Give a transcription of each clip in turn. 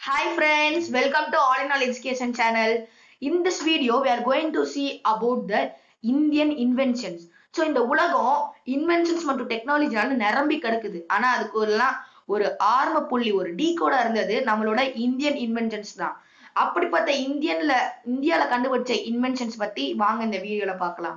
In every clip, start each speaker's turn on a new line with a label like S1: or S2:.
S1: Hi friends, welcome to All in All Education channel. In this video, we are going to see about the Indian inventions. So இந்த உலகம் inventions மற்றும் டெக்னாலஜினால நிரம்பி கிடக்குது ஆனா அதுக்கு எல்லாம் ஒரு ஆரம்ப புள்ளி ஒரு டீ கோடா இருந்தது நம்மளோட இந்தியன் இன்வென்ஷன்ஸ் தான் அப்படிப்பட்ட இந்தியன்ல இந்தியால கண்டுபிடிச்ச இன்வென்ஷன்ஸ் பத்தி வாங்க இந்த வீடியோல பார்க்கலாம்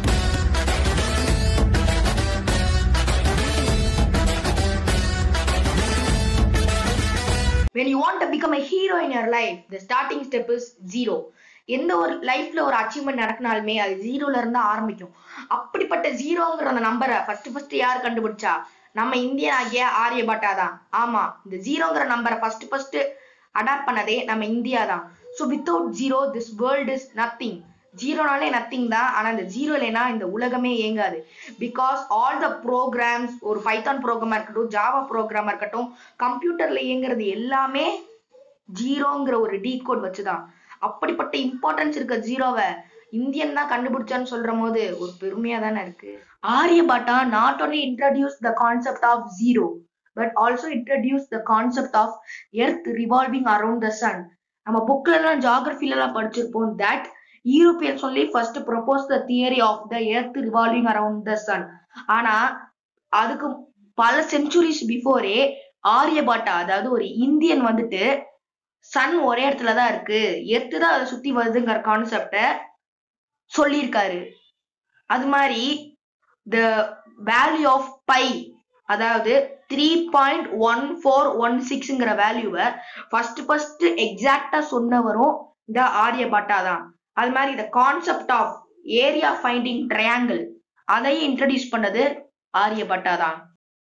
S1: when you want to become a hero in your life the starting step is zero எந்த ஒரு லைஃப்ல ஒரு அச்சீவ்மெண்ட் நடக்கினாலுமே அது ஜீரோல இருந்து ஆரம்பிக்கும் அப்படிப்பட்ட ஜீரோங்கிற அந்த நம்பரை ஃபர்ஸ்ட் ஃபர்ஸ்ட் யார் கண்டுபிடிச்சா நம்ம இந்தியன் ஆகிய ஆரியபட்டா தான் ஆமா இந்த ஜீரோங்கிற நம்பரை ஃபர்ஸ்ட் ஃபர்ஸ்ட் அடாப்ட் பண்ணதே நம்ம இந்தியா தான் so without zero this world is nothing ஜீரோனாலே நத்திங் தான் ஆனா இந்த ஜீரோ இல்லைன்னா இந்த உலகமே இயங்காது பிகாஸ் ஆல் த ப்ரோக்ராம்ஸ் ஒரு பைத்தான் ப்ரோக்ராமா இருக்கட்டும் ஜாவா ப்ரோக்ராமா இருக்கட்டும் கம்ப்யூட்டர்ல இயங்குறது எல்லாமே ஜீரோங்கிற ஒரு டீ கோட் வச்சுதான் அப்படிப்பட்ட இம்பார்ட்டன்ஸ் இருக்க ஜீரோவை இந்தியன் தான் கண்டுபிடிச்சான்னு சொல்ற போது ஒரு பெருமையா தானே இருக்கு Aryabhata not only introduced the concept of zero but also introduced the concept of earth revolving around the sun நம்ம புக்ல எல்லாம் ஜாகிரபில எல்லாம் படிச்சிருப்போம் that Europeans only first proposed the theory of the earth revolving around the sun ஆனா அதுக்கு பல centuries before Aryabhata அதாவது ஒரு இந்தியன் வந்துட்டு சன் ஒரே இடத்துல தான் இருக்கு எர்த்து தான் அதை சுத்தி வருதுங்கிற கான்செப்ட சொல்லியிருக்காரு அது மாதிரி த வேல்யூ ஆஃப் பை அதாவது three point one four one சிக்ஸ்ங்கிற வேல்யூவை ஃபர்ஸ்ட் ஃபர்ஸ்ட் எக்ஸாக்டா சொன்னவரும் இந்த ஆரியபட்டா தான் அது மாதிரி இந்த concept of area finding triangle அதையும் இன்ட்ரடியூஸ் பண்ணது ஆரியபட்டா தான்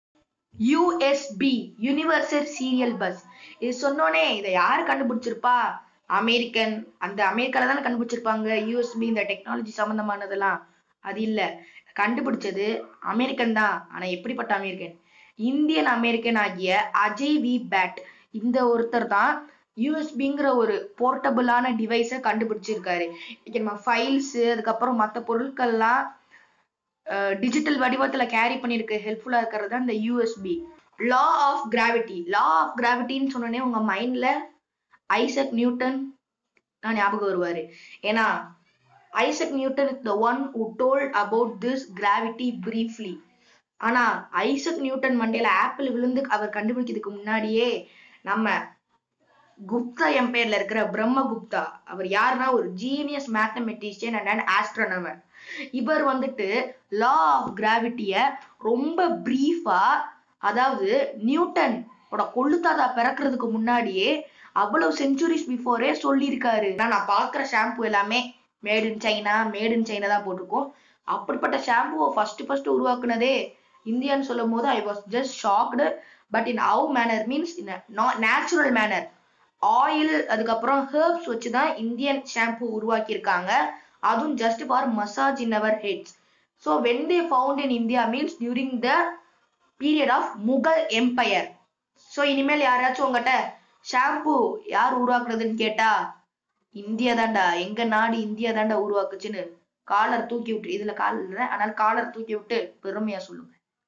S1: யூஎஸ்பி யூனிவர்சல் சீரியல் பஸ் இது சொன்னோனே இதை யார் கண்டுபிடிச்சிருப்பா அமெரிக்கன் அந்த அமெரிக்கால தானே கண்டுபிடிச்சிருப்பாங்க யூஎஸ்பி இந்த டெக்னாலஜி சம்பந்தமானதெல்லாம் அது இல்ல கண்டுபிடிச்சது அமெரிக்கன் தான் ஆனா எப்படிப்பட்ட அமெரிக்கன் இந்தியன் அமெரிக்கன் ஆகிய அஜய் வி பேட் இந்த ஒருத்தர் தான் யூஎஸ்பிங்கிற ஒரு போர்ட்டபிளான டிவைஸை கண்டுபிடிச்சிருக்காரு இன்னைக்கு நம்ம ஃபைல்ஸ் அதுக்கப்புறம் மற்ற பொருட்கள்லாம் டிஜிட்டல் வடிவத்துல கேரி பண்ணிருக்க ஹெல்ப்ஃபுல்லா இருக்கிறது தான் இந்த USB law of gravity law of கிராவிட்டின்னு சொன்னோடனே உங்க மைண்ட்ல ஐசக் நியூட்டன் தான் ஞாபகம் வருவாரு ஏன்னா Isaac Newton is the one who told about this gravity briefly ஆனா ஐசக் நியூட்டன் மண்டையில ஆப்பிள் விழுந்து அவர் கண்டுபிடிக்கிறதுக்கு முன்னாடியே நம்ம குப்தா எம்பையர்ல இருக்கிற பிரம்மகுப்தா அவர் யாருன்னா ஒரு genius mathematician and and astronomer இவர் வந்துட்டு லா ஆஃப் கிராவிட்டிய ரொம்ப பிரீஃபா அதாவது நியூட்டன் கொள்ளுத்தாதா பிறக்கிறதுக்கு முன்னாடியே அவ்வளவு செஞ்சுரிஸ் பிஃபோரே சொல்லியிருக்காரு நான் பாக்குற ஷாம்பு எல்லாமே made in China made in China தான் போட்டிருக்கோம் அப்படிப்பட்ட ஷாம்புவை ஃபர்ஸ்ட் ஃபர்ஸ்ட் உருவாக்குனதே இந்தியான்னு சொல்லும் போது I was just shocked but in how manner means in natural manner oil அதுக்கப்புறம் ஹெர்ப்ஸ் வச்சு தான் இந்தியன் ஷாம்பு உருவாக்கியிருக்காங்க அதுவும் just for massage in our heads so when they found in India means during the period of Mughal empire so இனிமேல் யாராச்சும் உங்ககிட்ட shampoo யார் உருவாக்குறதுன்னு கேட்டா இந்தியா தாண்டா எங்க நாடு இந்தியா தாண்டா உருவாக்குச்சுன்னு காலர் தூக்கி விட்டு இதுல கால் இல்லை ஆனால் காலர் தூக்கி விட்டு பெருமையா சொல்லுங்க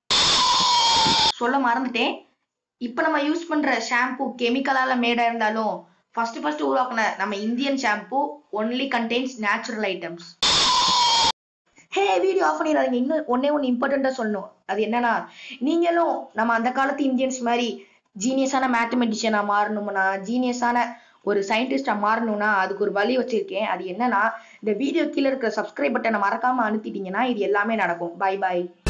S1: சொல்ல மறந்துட்டேன் இப்ப நம்ம யூஸ் பண்ற ஷாம்பு கெமிக்கலால மேடா இருந்தாலும் ஃபர்ஸ்ட் ஃபர்ஸ்ட் உருவாக்குன நம்ம Indian shampoo only contains natural items hey video off பண்ணிடாதீங்க இன்னும் ஒன்னே ஒன்று இம்பார்ட்டண்டா சொல்லணும் அது என்னன்னா நீங்களும் நம்ம அந்த காலத்து இந்தியன்ஸ் மாதிரி ஜீனியஸான மேத்தமெட்டிஷியனா மாறணும்னா ஜீனியஸான ஒரு சயின்டிஸ்டா மாறணும்னா அதுக்கு ஒரு வழி வச்சிருக்கேன் அது என்னன்னா இந்த வீடியோ கீழே இருக்கிற சப்ஸ்கிரைப் பட்டனை மறக்காம அனுப்பிட்டீங்கன்னா இது எல்லாமே நடக்கும் பை பாய்